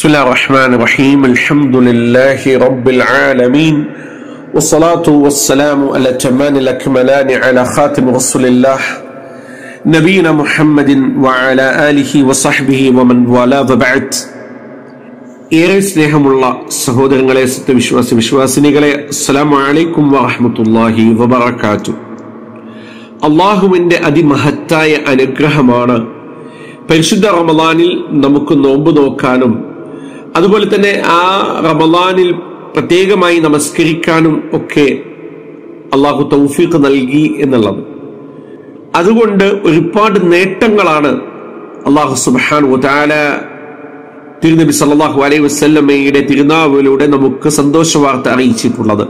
بسم الله الرحمن الرحيم الحمد لله رب العالمين والصلاة والسلام على التمان الأكملان على خاتم رسول الله نبينا محمد وعلى آله وصحبه ومن والاه وبعد ഏറെ സ്നേഹമുള്ള സഹോദരങ്ങളെ സത്യവിശ്വാസി വിശ്വാസിനികളെ അസ്സലാമു അലൈക്കും വറഹ്മത്തുള്ളാഹി വബറകാത്തു അള്ളാഹുവിന്റെ അതിമഹത്തായ അനുഗ്രഹമാണ് പരിശുദ്ധ റമദാനിൽ നമുക്ക് നോമ്പ് നോക്കാനും അതുപോലെ തന്നെ ആ റമദാനിൽ പ്രത്യേകമായി നമസ്കരിക്കാനും ഒക്കെ അള്ളാഹു തൗഫീഖ് നൽകി എന്നുള്ളത് അതുകൊണ്ട് ഒരുപാട് നേട്ടങ്ങളാണ് അള്ളാഹു സുബാൻ താല തിരുനബി സല്ലാഹു അലൈഹി വസ്ല്ലമ്മയുടെ തിരുനാവിലൂടെ നമുക്ക് സന്തോഷ വാർത്ത അറിയിച്ചിട്ടുള്ളത്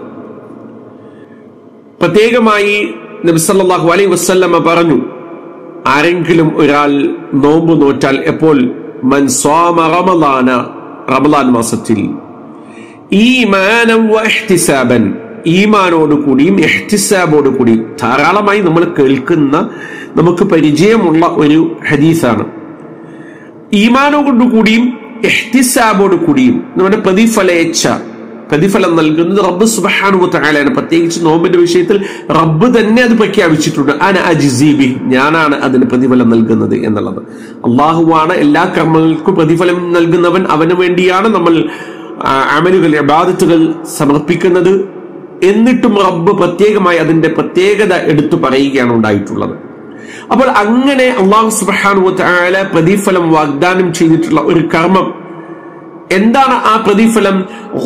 പ്രത്യേകമായി നബി സല്ലാഹു അലൈഹി വസ്ല്ലമ്മ പറഞ്ഞു ആരെങ്കിലും ഒരാൾ നോമ്പ് നോറ്റാൽ എപ്പോൾ മൻ സ്വാമ റമദാന റമദാൻ മാസത്തിൽ ഈമാനം വഹ്തിസാബൻ ഈമാനോട് കൂടിയും എഹ്തിസാബോട് കൂടിയും ധാരാളമായി നമ്മൾ കേൾക്കുന്ന നമുക്ക് പരിചയമുള്ള ഒരു ഹദീസാണ് ഈമാനോട് കൂടിയും എഹ്തിസാബോട് കൂടിയും നമ്മുടെ പ്രതിഫലേച്ഛ പ്രതിഫലം നൽകുന്നത് റബ്ബ് സുബഹാനു താലാണ് പ്രത്യേകിച്ച് നോമ്പിന്റെ വിഷയത്തിൽ റബ്ബ് തന്നെ അത് പ്രഖ്യാപിച്ചിട്ടുണ്ട് അന അജിസീബി ഞാനാണ് അതിന് പ്രതിഫലം നൽകുന്നത് എന്നുള്ളത് അള്ളാഹുവാണ് എല്ലാ കർമ്മങ്ങൾക്കും പ്രതിഫലം നൽകുന്നവൻ അവന് വേണ്ടിയാണ് നമ്മൾ അമലുകൾ അബാദത്തുകൾ സമർപ്പിക്കുന്നത് എന്നിട്ടും റബ്ബ് പ്രത്യേകമായി അതിന്റെ പ്രത്യേകത എടുത്തു പറയുകയാണ് ഉണ്ടായിട്ടുള്ളത് അപ്പോൾ അങ്ങനെ അള്ളാഹു സുബാനു താല പ്രതിഫലം വാഗ്ദാനം ചെയ്തിട്ടുള്ള ഒരു കർമ്മം എന്താണ് ആ പ്രതിഫലം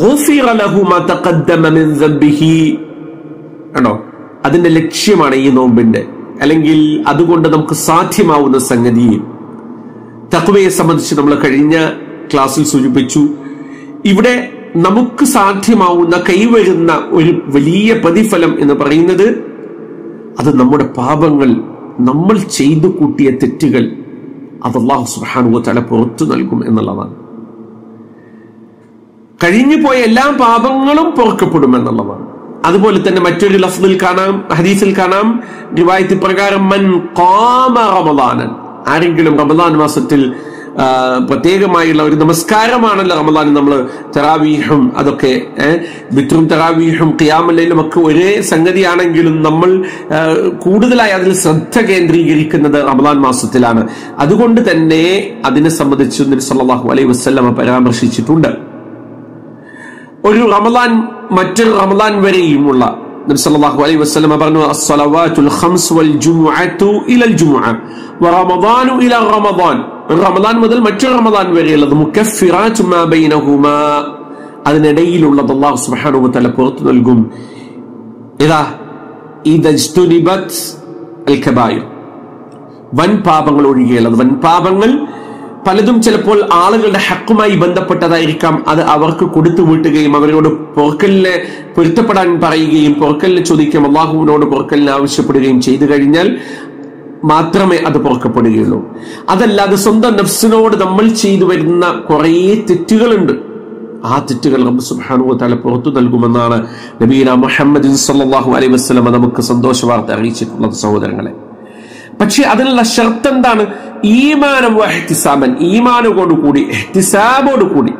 ആണോ അതിന്റെ ലക്ഷ്യമാണ് ഈ നോമ്പിന്റെ അല്ലെങ്കിൽ അതുകൊണ്ട് നമുക്ക് സാധ്യമാവുന്ന സംഗതി തക്വയെ സംബന്ധിച്ച് നമ്മൾ കഴിഞ്ഞ ക്ലാസ്സിൽ സൂചിപ്പിച്ചു ഇവിടെ നമുക്ക് സാധ്യമാവുന്ന കൈവരുന്ന ഒരു വലിയ പ്രതിഫലം എന്ന് പറയുന്നത് അത് നമ്മുടെ പാപങ്ങൾ നമ്മൾ ചെയ്തു കൂട്ടിയ തെറ്റുകൾ അത് അള്ളാഹു സുബാനുവ തല പുറത്തു നൽകും എന്നുള്ളതാണ് കഴിഞ്ഞു പോയ എല്ലാ പാപങ്ങളും പൊറുക്കപ്പെടും എന്നുള്ളതാണ് അതുപോലെ തന്നെ മറ്റൊരു ലഫ്ദിൽ കാണാം ഹദീസിൽ കാണാം റിവായത്ത് പ്രകാരം മൻ കാമ റമദാനൻ ആരെങ്കിലും റമദാൻ മാസത്തിൽ പ്രത്യേകമായുള്ള ഒരു നമസ്കാരമാണല്ലോ റമദാൻ നമ്മൾ തെറാവീഹും അതൊക്കെ ബിത്രും തെറാവീഹും ഖിയാമല്ലയിലും ഒക്കെ ഒരേ സംഗതിയാണെങ്കിലും നമ്മൾ കൂടുതലായി അതിൽ ശ്രദ്ധ കേന്ദ്രീകരിക്കുന്നത് റമദാൻ മാസത്തിലാണ് അതുകൊണ്ട് തന്നെ അതിനെ സംബന്ധിച്ച് നബി സല്ലല്ലാഹു അലൈഹി വസല്ലമ പരാമർശിച്ചിട്ടുണ്ട് ഒരു റമദാൻ മറ്റൊരു റമദാൻ വരെയുമുള്ള നബി സല്ലല്ലാഹു അലൈഹി വസല്ലമ പറഞ്ഞു അസ്സലവാത്തുൽ ഖംസ് വൽ ജുമുഅത്തു ഇലൽ ജുമുഅ വറമദാനു ഇല റമദാൻ റമദാൻ മുതൽ മറ്റൊരു റമദാൻ വരെയുള്ളത് മുക്കഫിറാത്തു മാ ബൈനഹുമാ അതിനിടയിലുള്ളത് അല്ലാഹു സുബ്ഹാനഹു വതആല പുറത്തു നൽകും ഇതാ ഇദജ്തുനിബത് അൽ കബായിർ വൻ പാപങ്ങൾ ഒഴികെയുള്ളത് വൻ പാപങ്ങൾ പലതും ചിലപ്പോൾ ആളുകളുടെ ഹക്കുമായി ബന്ധപ്പെട്ടതായിരിക്കാം അത് അവർക്ക് കൊടുത്തു വീട്ടുകയും അവരോട് പൊറക്കലിനെ പൊരുത്തപ്പെടാൻ പറയുകയും പൊറക്കലിനെ ചോദിക്കുകയും അള്ളാഹുവിനോട് പൊറക്കലിനെ ആവശ്യപ്പെടുകയും ചെയ്തു കഴിഞ്ഞാൽ മാത്രമേ അത് പൊറുക്കപ്പെടുകയുള്ളൂ അതല്ലാതെ സ്വന്തം നഫ്സിനോട് നമ്മൾ ചെയ്തു വരുന്ന കുറേ തെറ്റുകളുണ്ട് ആ തെറ്റുകൾ റബ്ബ് സുബ്ഹാനഹു തആല പുറത്തു നൽകുമെന്നാണ് നബീന മുഹമ്മദ് സല്ലല്ലാഹു അലൈഹി വസല്ലം നമുക്ക് സന്തോഷ വാർത്ത അറിയിച്ചിട്ടുള്ളത് സഹോദരങ്ങളെ പക്ഷെ അതിനുള്ള ഷർത്ത് എന്താണ് ഈമാനം എഹ്തിസാബൻ ഈമാനോട് കൂടി എഹ്തിസാബോട് കൂടി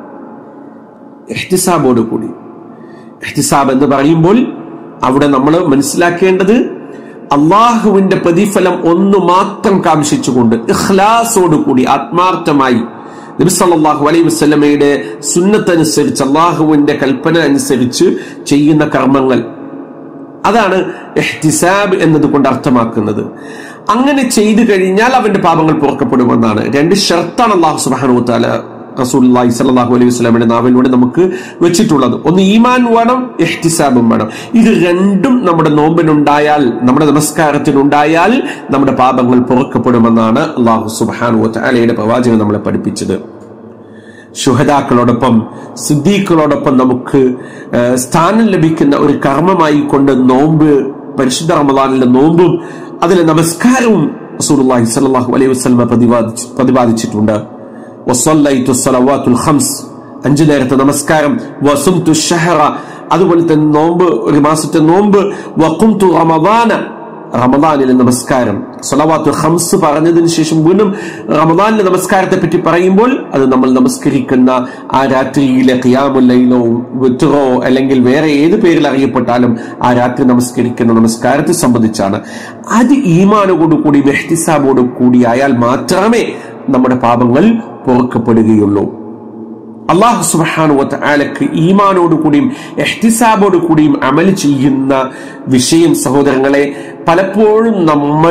എഹ്തിസാബോട് കൂടി എഹ്തിസാബ് എന്ന് പറയുമ്പോൾ അവിടെ നമ്മൾ മനസ്സിലാക്കേണ്ടത് അള്ളാഹുവിന്റെ പ്രതിഫലം ഒന്ന് മാത്രം കാംക്ഷിച്ചുകൊണ്ട് ഇഖ്ലാസോട് കൂടി ആത്മാർത്ഥമായി നബി സല്ലല്ലാഹു അലൈഹി വസല്ലമയുടെ സുന്നത്തനുസരിച്ച് അള്ളാഹുവിന്റെ കൽപ്പന അനുസരിച്ച് ചെയ്യുന്ന കർമ്മങ്ങൾ അതാണ് എഹ്തിസാബ് എന്നതുകൊണ്ട് അർത്ഥമാക്കുന്നത് അങ്ങനെ ചെയ്തു കഴിഞ്ഞാൽ അവന്റെ പാപങ്ങൾ പുറക്കപ്പെടുമെന്നാണ് രണ്ട് ഷർത്താണ് അള്ളാഹു സുബാനു താല റസൂലി സലാഹു അലൈഹി വസ്ലാമിന്റെ നാവിലൂടെ നമുക്ക് വെച്ചിട്ടുള്ളത് ഒന്ന് ഈമാൻ വേണം എഹ്തിസാബും വേണം ഇത് രണ്ടും നമ്മുടെ നോമ്പിനുണ്ടായാൽ നമ്മുടെ നമസ്കാരത്തിനുണ്ടായാൽ നമ്മുടെ പാപങ്ങൾ പുറക്കപ്പെടുമെന്നാണ് അള്ളാഹു സുബാനു താലയുടെ പ്രവാചകൻ നമ്മളെ പഠിപ്പിച്ചത് ശുഹദാക്കളോടൊപ്പം സിദ്ദീഖുകളോടൊപ്പം നമുക്ക് സ്ഥാനം ലഭിക്കുന്ന ഒരു കർമ്മമായി കൊണ്ട് നോമ്പ് പരിശുദ്ധ റമദാനിലെ നോമ്പും അതിലെ നമസ്കാരവും റസൂലുള്ളാഹി സ്വല്ലല്ലാഹു അലൈഹി വസല്ലമ പ്രതിപാദിച്ചു പ്രതിപാദിച്ചിട്ടുണ്ട് വസല്ലൈതു സ്വലവാത്തുൽ ഖംസ് അഞ്ചു നേരത്തെ നമസ്കാരം വസുംതു ഷഹറ അതുപോലെ തന്നെ നോമ്പ് ഒരു മാസത്തെ നോമ്പ് വഖുംതു റമദാന റമദാനിലെ നമസ്കാരം സലവാത്ത് ഹംസ് പറഞ്ഞതിന് ശേഷം വീണ്ടും റമദാനിലെ നമസ്കാരത്തെ പറ്റി പറയുമ്പോൾ അത് നമ്മൾ നമസ്കരിക്കുന്ന ആ രാത്രിയിലെ ഖിയാമുല്ലയിലോ വിത്തുറോ അല്ലെങ്കിൽ വേറെ ഏത് പേരിൽ അറിയപ്പെട്ടാലും ആ രാത്രി നമസ്കരിക്കുന്ന നമസ്കാരത്തെ സംബന്ധിച്ചാണ് അത് ഈമാനോടുകൂടി മെഹ്തിസാബോടു കൂടി ആയാൽ മാത്രമേ നമ്മുടെ പാപങ്ങൾ പൊറുക്കപ്പെടുകയുള്ളൂ അള്ളാഹു സുബാനുവത്ത് ആലക്ക് ഈമാനോട് കൂടിയും എഹ്തിസാബോട് കൂടിയും അമൽ ചെയ്യുന്ന വിഷയം സഹോദരങ്ങളെ പലപ്പോഴും നമ്മൾ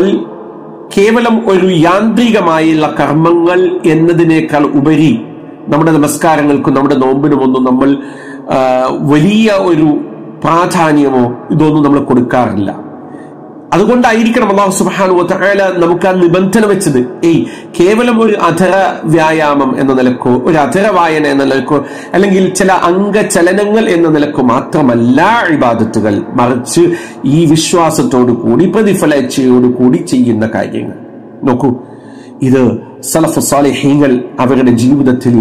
കേവലം ഒരു യാന്ത്രികമായുള്ള കർമ്മങ്ങൾ എന്നതിനേക്കാൾ ഉപരി നമ്മുടെ നമസ്കാരങ്ങൾക്കും നമ്മുടെ നോമ്പിനുമൊന്നും നമ്മൾ ആ, വലിയ ഒരു പ്രാധാന്യമോ ഇതൊന്നും നമ്മൾ കൊടുക്കാറില്ല അതുകൊണ്ടായിരിക്കണം അള്ളാഹു സുബാനു വല നമുക്ക് ആ നിബന്ധന വെച്ചത് ഏയ് കേവലം ഒരു അധര വ്യായാമം എന്ന നിലക്കോ ഒരു അധര വായന എന്ന നിലക്കോ അല്ലെങ്കിൽ ചില അംഗചലനങ്ങൾ എന്ന നിലക്കോ മാത്രമല്ല ഇബാദത്തുകൾ മറിച്ച് ഈ വിശ്വാസത്തോടു കൂടി പ്രതിഫലച്ചയോടു കൂടി ചെയ്യുന്ന കാര്യങ്ങൾ നോക്കൂ ഇത് സലഫ് സാലിഹീങ്ങൾ അവരുടെ ജീവിതത്തിൽ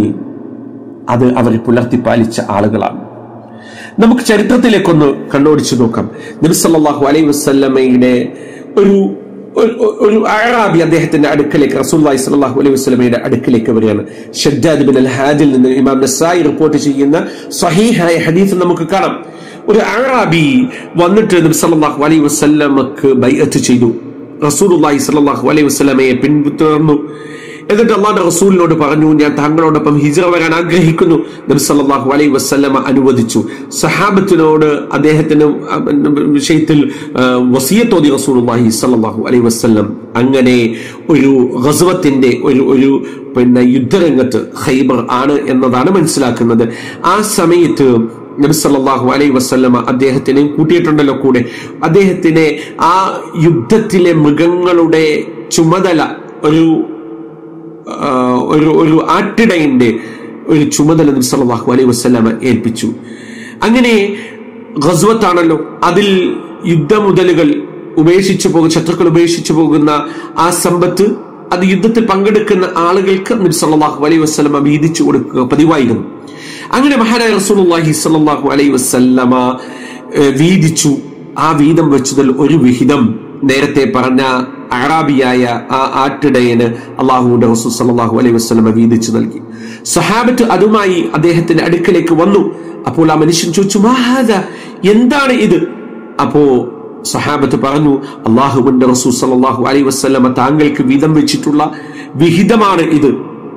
അത് അവർ പുലർത്തി പാലിച്ച ആളുകളാണ് നമുക്ക് ചരിത്രത്തിലേക്കൊന്ന് കണ്ണോടിച്ചു നോക്കാം നബി സല്ലല്ലാഹു അലൈഹി വസല്ലമയുടെ ഒരു ഒരു- ഒരു അറാബി അദ്ദേഹത്തിന്റെ അടുക്കലേക്ക് റസൂലുള്ളാഹി സ്വല്ലല്ലാഹു അലൈഹി വസല്ലമയുടെ അടുക്കലേക്ക് വരികയാണ് ഷദ്ദാദ് ബിൻ അൽ ഹാദിൽ നിന്ന് ഇമാം നസായി റിപ്പോർട്ട് ചെയ്യുന്ന സ്വഹീഹായ ഹദീസ് നമുക്ക് കാണാം ഒരു അറാബി വന്നിട്ട് നബി സല്ലല്ലാഹു അലൈഹി വസല്ലമക്ക് ബൈഅത്ത് ചെയ്തു റസൂലുള്ളാഹി സ്വല്ലല്ലാഹു അലൈഹി വസല്ലമയെ പിന്തുടർന്നു എന്നിട്ട് അള്ളാഹുന്റെ റസൂലിനോട് പറഞ്ഞു ഞാൻ താങ്കളോടൊപ്പം ഹിജറ വരാൻ ആഗ്രഹിക്കുന്നു നബി സല്ലല്ലാഹു അലൈഹി വസല്ലമ അനുവദിച്ചു സഹാബത്തിനോട് അദ്ദേഹത്തിന്റെ ആ, വിഷയത്തിൽ ആ, വസിയത്തോതി റസൂലുള്ളാഹി സല്ലല്ലാഹു അലൈഹി വസല്ലം അങ്ങനെ ഒരു ഗസ്വത്തിന്റെ ഒരു ഒരു പിന്നെ യുദ്ധരംഗത്ത് ഖൈബർ ആണ് എന്നതാണ് മനസ്സിലാക്കുന്നത് ആ സമയത്ത് നബി സല്ലല്ലാഹു അലൈഹി വസല്ലമ അദ്ദേഹത്തിനെ കൂട്ടിയിട്ടുണ്ടല്ലോ കൂടെ അദ്ദേഹത്തിനെ ആ യുദ്ധത്തിലെ മൃഗങ്ങളുടെ ചുമതല ഒരു ആ, ഒരു ഒരു ആട്ടിടയന്റെ ഒരു ചുമതല നബി സല്ലല്ലാഹു അലൈഹി വസല്ലമ ഏൽപ്പിച്ചു അങ്ങനെ ഗസ്വത്താണല്ലോ അതിൽ യുദ്ധമുതലുകൾ ഉപേക്ഷിച്ചു പോകുന്ന ശത്രുക്കൾ ഉപേക്ഷിച്ചു പോകുന്ന ആ സമ്പത്ത് അത് യുദ്ധത്തിൽ പങ്കെടുക്കുന്ന ആളുകൾക്ക് നബി സല്ലല്ലാഹു അലൈഹി വസല്ലമ വീതിച്ചു കൊടുക്കുക പതിവായിരുന്നു അങ്ങനെ മഹാനായ റസൂലുള്ളാഹി സ്വല്ലല്ലാഹു അലൈഹി വസല്ലമ ഏഹ്, വീതിച്ചു ആ വീതം വെച്ചതിൽ ഒരു വിഹിതം നേരത്തെ പറഞ്ഞ അറാബിയായ ആ ആട്ടിടയന് അള്ളാഹുവിന്റെ റസൂൽ സല്ലല്ലാഹു അലൈഹി വസല്ലമ വീതിച്ചു നൽകി സഹാബത്ത് അതുമായി അദ്ദേഹത്തിന്റെ അടുക്കലേക്ക് വന്നു അപ്പോൾ ആ മനുഷ്യൻ ചോദിച്ചു മാഹാദ എന്താണ് ഇത് അപ്പോ സഹാബത്ത് പറഞ്ഞു അള്ളാഹുവിന്റെ റസൂൽ സല്ലല്ലാഹു അലൈഹി വസല്ലമ താങ്കൾക്ക് വീതം വെച്ചിട്ടുള്ള വിഹിതമാണ് ഇത്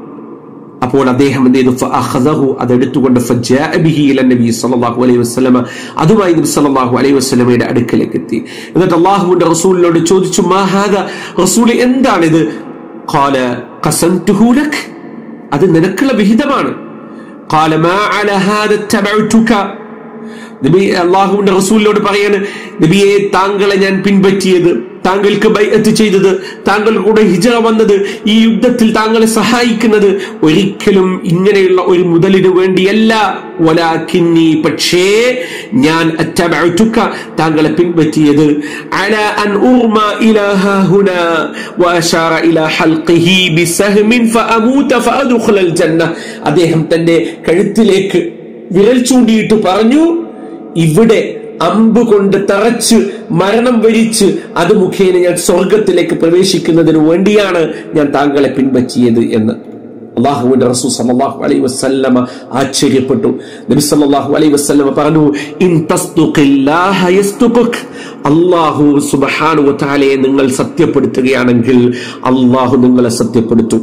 അപ്പോൾ അദ്ദേഹം എന്ത് ചെയ്തു ഫഅഖദഹു അതെടുത്തുകൊണ്ട് ഫജാഅ ബിഹി ഇല നബി സല്ലല്ലാഹു അലൈഹി വസല്ലമ അതുമായി നബി സല്ലല്ലാഹു അലൈഹി വസല്ലമയുടെ അടുക്കലേക്ക് എത്തി എന്നിട്ട് അള്ളാഹുവിന്റെ റസൂലിനോട് ചോദിച്ചു മാ ഹാദ റസൂൽ എന്താണിത് ഖാല ഖസംതുഹു ലക് അത് നിനക്കുള്ള വിഹിതമാണ് ഖാല മാ അല ഹാദ തബഅതുക നബി അള്ളാഹുവിന്റെ റസൂലിനോട് പറയാണ് നബിയെ താങ്കളെ ഞാൻ പിൻപറ്റിയത് താങ്കൾക്ക് ബൈഅത്ത് ചെയ്തത് താങ്കൾ കൂടെ ഹിജറ വന്നത് ഈ യുദ്ധത്തിൽ താങ്കളെ സഹായിക്കുന്നത് ഒരിക്കലും ഇങ്ങനെയുള്ള ഒരു മുതലിന് വേണ്ടിയല്ല വലാക്കിന്നി പക്ഷേ ഞാൻ അറ്റബഅതുക താങ്കളെ പിൻപറ്റിയത് അല അൻ ഉർമ ഇലാ ഹാഹുന വഅശാറ ഇലാ ഹൽഖിഹി ബിസഹ്മിൻ ഫഅമൂത ഫഅദ്ഖുലൽ ജന്ന അദ്ദേഹം തന്റെ കഴുത്തിലേക്ക് വിരൽ ചൂണ്ടിയിട്ട് പറഞ്ഞു ഇവിടെ അമ്പ് കൊണ്ട് തറച്ച് മരണം വരിച്ച് അത് മുഖേന ഞാൻ സ്വർഗത്തിലേക്ക് പ്രവേശിക്കുന്നതിന് വേണ്ടിയാണ് ഞാൻ താങ്കളെ പിൻപറ്റിയത് എന്ന് അള്ളാഹുവിന്റെ റസൂൽ സല്ലല്ലാഹു അലൈഹി വസല്ലമ ആശ്ചര്യപ്പെട്ടു നബി സല്ലല്ലാഹു അലൈഹി വസല്ലമ പറഞ്ഞു ഇൻ തസ്തുഖില്ലാഹ യസ്തുഖുക് അല്ലാഹു സുബ്ഹാനഹു വ തആലയെ നിങ്ങൾ സത്യപ്പെടുത്തുകയാണെങ്കിൽ അള്ളാഹു നിങ്ങളെ സത്യപ്പെടുത്തും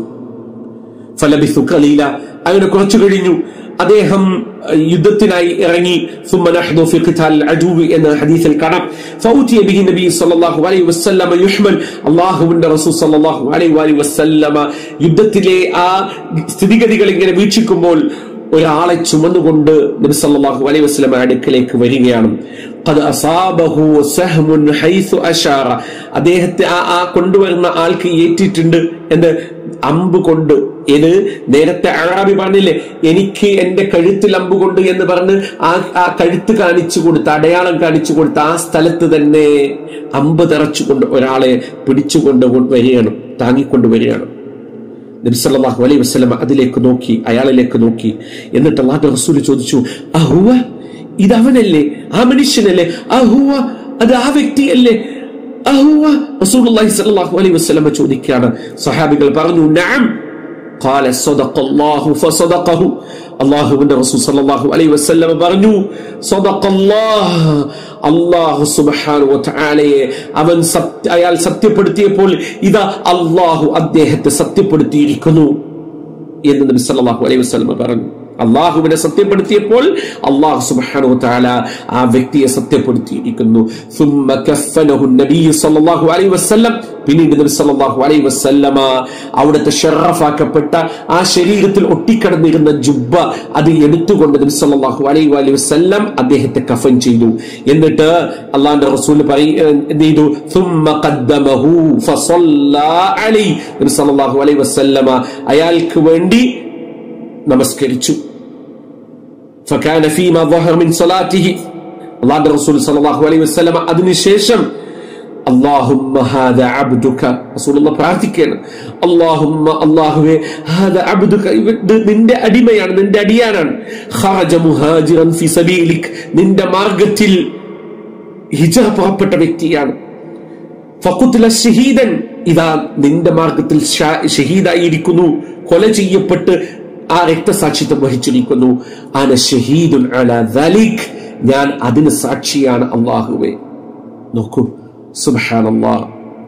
ഫലബിസു ഖലീല അങ്ങനെ കുറച്ചു കഴിഞ്ഞു അദ്ദേഹം അഹ്, യുദ്ധത്തിനായി ഇറങ്ങി ثم نحن في قتال العدو എന്ന ഹദീസിൽ കാണാം فأوتي به النبي صلى الله عليه وسلم يحمل അള്ളാഹുവിന്റെ റസൂൽ സല്ലല്ലാഹു അലൈഹി വഅലിഹി വസല്ലമ യുദ്ധത്തിലെ ആ സ്ഥിതിഗതികൾ ഇങ്ങനെ വീക്ഷിക്കുമ്പോൾ ഒരാളെ ചുമന്നുകൊണ്ട് നബി സല്ലല്ലാഹു അലൈഹി വസല്ലമ അടുക്കലേക്ക് വരികയാണ് قد أصابه سهم حيث أشار അദ്ദേഹത്തെ ആ ആ കൊണ്ടുവരുന്ന ആൾക്ക് ഏറ്റിട്ടുണ്ട് എന്ന് അമ്പ് കൊണ്ട് ഇത് നേരത്തെ അറാബി പറഞ്ഞില്ലേ എനിക്ക് എന്റെ കഴുത്തിൽ അമ്പ് കൊണ്ട് എന്ന് പറഞ്ഞ് ആ ആ കഴുത്ത് കാണിച്ചു കൊടുത്ത അടയാളം കാണിച്ചു കൊടുത്ത ആ സ്ഥലത്ത് തന്നെ അമ്പ് തെറച്ചുകൊണ്ട് ഒരാളെ പിടിച്ചുകൊണ്ട് വരികയാണ് താങ്ങിക്കൊണ്ട് വരികയാണ് നബി സല്ലല്ലാഹു അലൈഹി വസല്ലം അതിലേക്ക് നോക്കി അയാളിലേക്ക് നോക്കി എന്നിട്ട് അള്ളാഹു റസൂൽ ചോദിച്ചു അഹുവ ഇത് അവനല്ലേ ആ മനുഷ്യനല്ലേ അഹുവ അത് ആ വ്യക്തിയല്ലേ അഹുവ റസൂലുള്ളാഹി സ്വല്ലല്ലാഹു അലൈഹി വസല്ലം ചോദിക്കുകയാണ് സഹാബികൾ പറഞ്ഞു നഅം قال صدق الله فصدقه അള്ളാഹുവിന്റെ റസൂൽ സല്ലല്ലാഹു അലൈഹി വസല്ലം പറഞ്ഞു സദഖല്ലാഹ് അല്ലാഹു സുബ്ഹാനഹു വതആലയെ അവൻ സത്യ അയാൾ സത്യപ്പെടുത്തിയപ്പോൾ ഇതാ അള്ളാഹു അദ്ദേഹത്തെ സത്യപ്പെടുത്തിയിരിക്കുന്നു എന്ന് നബി സല്ലല്ലാഹു അലൈഹി വസല്ലം പറഞ്ഞു അള്ളാഹുവിനെ സത്യപ്പെടുത്തിയപ്പോൾ അള്ളാഹു സുബ്ഹാനഹു വതആല ആ വ്യക്തിയെ സത്യപ്പെടുത്തിയിരിക്കുന്നു ثم كفنه النبي صلى الله عليه وسلم പിന്നീട് നബി സല്ലല്ലാഹു അലൈഹി വസല്ലമ അവിടുത്തെ ഷറഫാക്കപ്പെട്ട ആ ശരീരത്തിൽ ഒട്ടിക്കിടന്നിരുന്ന ജുബ്ബ അത് എടുത്തുകൊണ്ട് നബി സല്ലല്ലാഹു അലൈഹി വഅലൈഹി വസല്ലം അദ്ദേഹത്തെ കഫൻ ചെയ്തു എന്നിട്ട് അള്ളാഹിന്റെ റസൂൽ പറയും എന്ത് ചെയ്തു ثم قدمه فصلى عليه നബി സല്ലല്ലാഹു അലൈഹി വസല്ലമ അയാൾക്ക് വേണ്ടി നമസ്കരിച്ചു فكان فيما ظهر من صلاته അള്ളാഹുന്റെ റസൂൽ സല്ലല്ലാഹു അലൈഹി വസല്ലമ അതിനുശേഷം اللهم هذا عبدك റസൂൽ പ്രാർത്ഥിക്കുകയാണ് اللهم അല്ലാഹുവേ هذا عبدك ഇത് നിന്റെ അടിമയാണ് നിന്റെ അടിയാനാണ് خرج مهاجرا في سبيلك നിന്റെ മാർഗത്തിൽ ഹിജറ പുറപ്പെട്ട വ്യക്തിയാണ് ഫഖുത്ല ഷഹീദൻ ഇതാ നിന്റെ മാർഗത്തിൽ ഷാ- ഷഹീദായിരിക്കുന്നു കൊല ചെയ്യപ്പെട്ട് ആ രക്തസാക്ഷിത്വം വഹിച്ചിരിക്കുന്നു അന ഷഹീദുൻ അലാ ദലിക് ഞാൻ അതിന് സാക്ഷിയാണ് അള്ളാഹുവേ നോക്കൂ സുബ്ഹാനല്ലാഹ്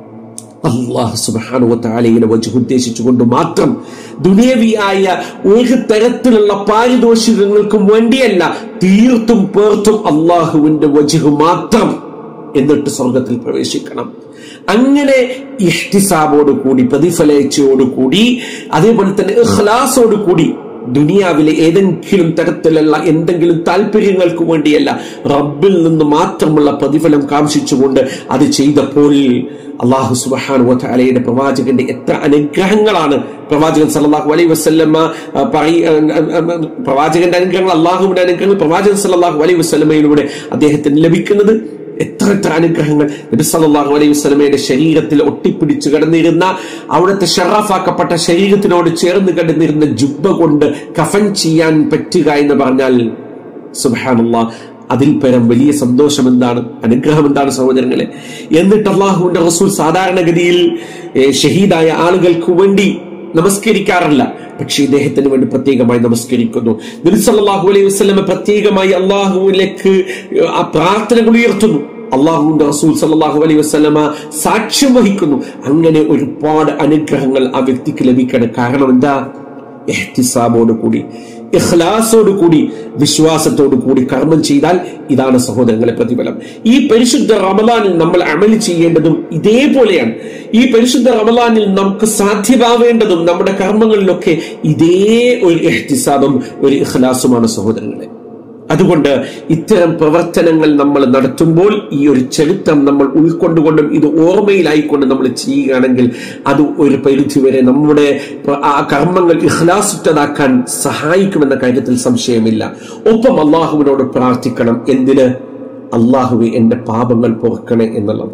അള്ളാഹു സുബാനുവത്താലയുടെ വജു ഉദ്ദേശിച്ചുകൊണ്ട് മാത്രം ദുനിയവിയായ ഒരു തരത്തിലുള്ള പാരിതോഷികങ്ങൾക്കും വേണ്ടിയല്ല തീർത്തും പേർത്തും അള്ളാഹുവിന്റെ വജുഹ് മാത്രം എന്നിട്ട് സ്വർഗത്തിൽ പ്രവേശിക്കണം അങ്ങനെ ഇഷ്ടിസാബോട് കൂടി പ്രതിഫലേച്ഛയോട് കൂടി അതേപോലെ തന്നെ ഇഖ്ലാസോട് കൂടി ദുനിയാവിലെ ഏതെങ്കിലും തരത്തിലുള്ള എന്തെങ്കിലും താല്പര്യങ്ങൾക്ക് വേണ്ടിയല്ല റബ്ബിൽ നിന്ന് മാത്രമുള്ള പ്രതിഫലം കാംക്ഷിച്ചുകൊണ്ട് അത് ചെയ്തപ്പോൾ അള്ളാഹു സുബാൻ അലയുടെ പ്രവാചകന്റെ എത്ര അനുഗ്രഹങ്ങളാണ് പ്രവാചകൻ സല്ലല്ലാഹു അലൈഹി വസല്ലമ ആ, പറയ ആ, ആ, ആ, പ്രവാചകന്റെ അനുഗ്രഹങ്ങൾ അള്ളാഹുവിന്റെ അനുഗ്രഹങ്ങൾ പ്രവാചകൻ സല്ലല്ലാഹു അലൈഹി വസല്ലമയിലൂടെ അദ്ദേഹത്തിന് ലഭിക്കുന്നത് എത്ര എത്ര അനുഗ്രഹങ്ങൾ നബി സല്ലല്ലാഹു അലൈഹി വസല്ലമയുടെ ശരീരത്തിൽ ഒട്ടിപ്പിടിച്ചു കിടന്നിരുന്ന അവിടുത്തെ ഷറാഫാക്കപ്പെട്ട ശരീരത്തിനോട് ചേർന്ന് കിടന്നിരുന്ന ജുബ്ബ കൊണ്ട് കഫൻ ചെയ്യാൻ പറ്റുക എന്ന് പറഞ്ഞാൽ സുബ്ഹാനല്ലാ അതിൽ പരം വലിയ സന്തോഷം എന്താണ് അനുഗ്രഹം എന്താണ് സഹോദരങ്ങളെ എന്നിട്ട് അള്ളാഹുവിന്റെ റസൂൽ സാധാരണഗതിയിൽ ഏ, ഷഹീദായ ആളുകൾക്ക് വേണ്ടി നമസ്കരിക്കാറില്ല പക്ഷെ ഇദ്ദേഹത്തിന് വേണ്ടി പ്രത്യേകമായി നമസ്കരിക്കുന്നു നബി സല്ലല്ലാഹു അലൈഹി വസല്ലമ പ്രത്യേകമായി അള്ളാഹുവിലേക്ക് ആ പ്രാർത്ഥനകൾ ഉയർത്തുന്നു അള്ളാഹുവിന്റെ റസൂൽ സല്ലല്ലാഹു അലൈഹി വസല്ലമ സാക്ഷ്യം വഹിക്കുന്നു അങ്ങനെ ഒരുപാട് അനുഗ്രഹങ്ങൾ ആ വ്യക്തിക്ക് ലഭിക്കണം കാരണം എന്താ എഹ്തിസാബോട് കൂടി ഇഖ്ലാസോട് കൂടി വിശ്വാസത്തോട് കൂടി കർമ്മം ചെയ്താൽ ഇതാണ് സഹോദരങ്ങളെ പ്രതിഫലം ഈ പരിശുദ്ധ റമലാനിൽ നമ്മൾ അമല് ചെയ്യേണ്ടതും ഇതേപോലെയാണ് ഈ പരിശുദ്ധ റമലാനിൽ നമുക്ക് സാധ്യമാവേണ്ടതും നമ്മുടെ കർമ്മങ്ങളിലൊക്കെ ഇതേ ഒരു എഹ്തിസാബും ഒരു ഇഖ്ലാസുമാണ് സഹോദരങ്ങളെ അതുകൊണ്ട് ഇത്തരം പ്രവർത്തനങ്ങൾ നമ്മൾ നടത്തുമ്പോൾ ഈ ഒരു ചരിത്രം നമ്മൾ ഉൾക്കൊണ്ടുകൊണ്ടും ഇത് ഓർമ്മയിലായിക്കൊണ്ട് നമ്മൾ ചെയ്യുകയാണെങ്കിൽ അത് ഒരു പരിധി വരെ നമ്മുടെ പ്ര- ആ കർമ്മങ്ങൾ ഇഖ്ലാസുറ്റതാക്കാൻ സഹായിക്കുമെന്ന കാര്യത്തിൽ സംശയമില്ല ഒപ്പം അള്ളാഹുവിനോട് പ്രാർത്ഥിക്കണം എന്തിന് അള്ളാഹുവെ എന്റെ പാപങ്ങൾ പൊറുക്കണേ എന്നുള്ളത്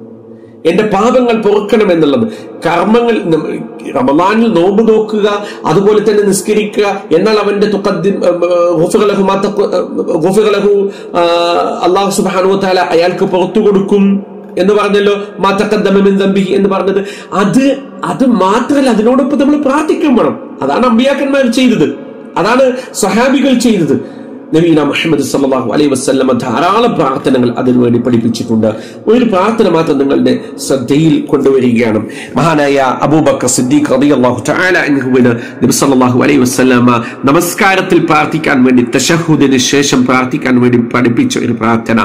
എന്റെ പാപങ്ങൾ പൊറുക്കണം എന്നുള്ളത് കർമ്മങ്ങൾ നം- റമദാനിൽ നോമ്പ് നോക്കുക അതുപോലെ തന്നെ നിസ്കരിക്കുക എന്നാൽ അവന്റെ തുഖദ്ദിം, ഉം, ഉം, ഗുഫിറലഹു മാ തഖ- ഉം, ഗുഫിറലഹു, ആ, അള്ളാഹു സുബ്ഹാനഹു വതആല അയാൾക്ക് പുറത്തു കൊടുക്കും എന്ന് പറഞ്ഞല്ലോ മാത്തക്കദ്ദമിൻ ദംബി എന്ന് പറഞ്ഞത് അത് അത് മാത്രമല്ല അതിനോടൊപ്പം നമ്മൾ പ്രാർത്ഥിക്കാൻ വേണം അതാണ് അമ്പിയാക്കന്മാർ ചെയ്തത് അതാണ് സഹാബികൾ ചെയ്തത് നബീന മുഹമ്മദ് സല്ലല്ലാഹു അലൈഹി വസല്ലമ ധാരാളം പ്രാർത്ഥനകൾ അതിനുവേണ്ടി പഠിപ്പിച്ചിട്ടുണ്ട് ഒരു പ്രാർത്ഥന മാത്രം നിങ്ങളുടെ ശ്രദ്ധയിൽ കൊണ്ടുവരികയാണ് മഹാനായ അബൂബക്കർ സിദ്ദീഖ് റളിയല്ലാഹു തആല അൻഹുവിന് നബി സല്ലല്ലാഹു അലൈഹി വസല്ലമ നമസ്കാരത്തിൽ പ്രാർത്ഥിക്കാൻ വേണ്ടി തശഹുദിന് ശേഷം പ്രാർത്ഥിക്കാൻ വേണ്ടി പഠിപ്പിച്ച ഒരു പ്രാർത്ഥന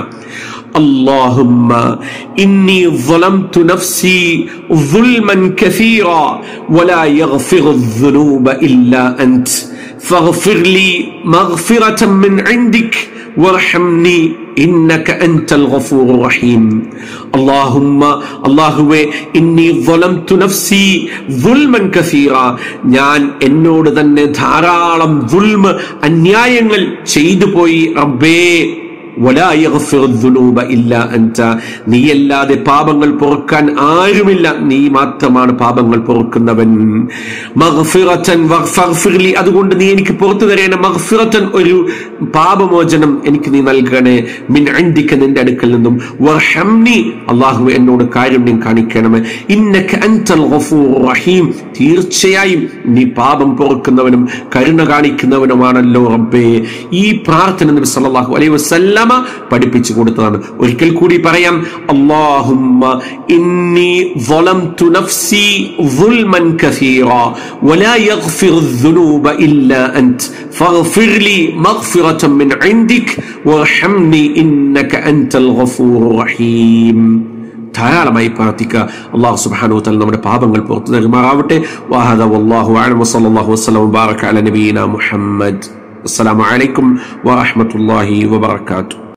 اللهم إني ظلمت نفسي ظلما كثيرا ولا يغفر الذنوب إلا أنت فاغفر لي مغفرة من عندك وارحمني إنك أنت الغفور الرحيم اللهم الله إني ظلمت نفسي ظلما كثيرا ഞാൻ എന്നോട് തന്നെ ധാരാളം ദുൽമ അന്യായങ്ങൾ ചെയ്തു പോയി റബ്ബേ വലാ യഗ്ഫിറു ദുനൂബ ഇല്ലാ അൻത നീയല്ലാതെ പാപങ്ങൾ പൊറുക്കാൻ ആരുമില്ല നീ മാത്രമാണ് പാപങ്ങൾ പൊറുക്കുന്നവൻ മഗ്ഫിറത്തൻ വഗ്ഫിർ ലി അതുകൊണ്ട് നീ എനിക്ക് പുറത്തു തരേണം മഗ്ഫിറത്തൻ ഒരു പാപമോചനം എനിക്ക് നീ നൽകണേ മിൻ അൻദിക നിന്റെ അടുക്കൽ നിന്നും വർഹംനി അള്ളാഹു എന്നോട് കാരുണ്യം കാണിക്കണമേ ഇന്നക അൻതൽ ഗഫൂർ റഹീം തീർച്ചയായും നീ പാപം പൊറുക്കുന്നവനും കരുണ കാണിക്കുന്നവനുമാണല്ലോ റബ്ബേ ഈ പ്രാർത്ഥന നബി സല്ലല്ലാഹു അലൈഹി വസല്ലമ പഠിപ്പിച്ചു കൊടുത്തതാണ് ഒരിക്കൽ കൂടി പറയാം അല്ലാഹുമ്മ ഇന്നി ظلمت نفسي ظلما كثيرا ولا يغفر الذنوب إلا أنت فاغفر لي مغفرة من عندك وارحمني إنك أنت الغفور الرحيم ധാരാളമായി പ്രാർത്ഥിക്കുക അള്ളാഹു സുബ്ഹാനഹു തആല നമ്മുടെ പാപങ്ങൾ പുറത്തു തരുമാറാവട്ടെ വഹദ വല്ലാഹു അലൈഹി വസല്ലല്ലാഹു വസല്ലം വബാറക അല നബീന മുഹമ്മദ് അസ്സലാമു അലൈക്കും വറഹ്മത്തുള്ളാഹി വബറകാതുഹു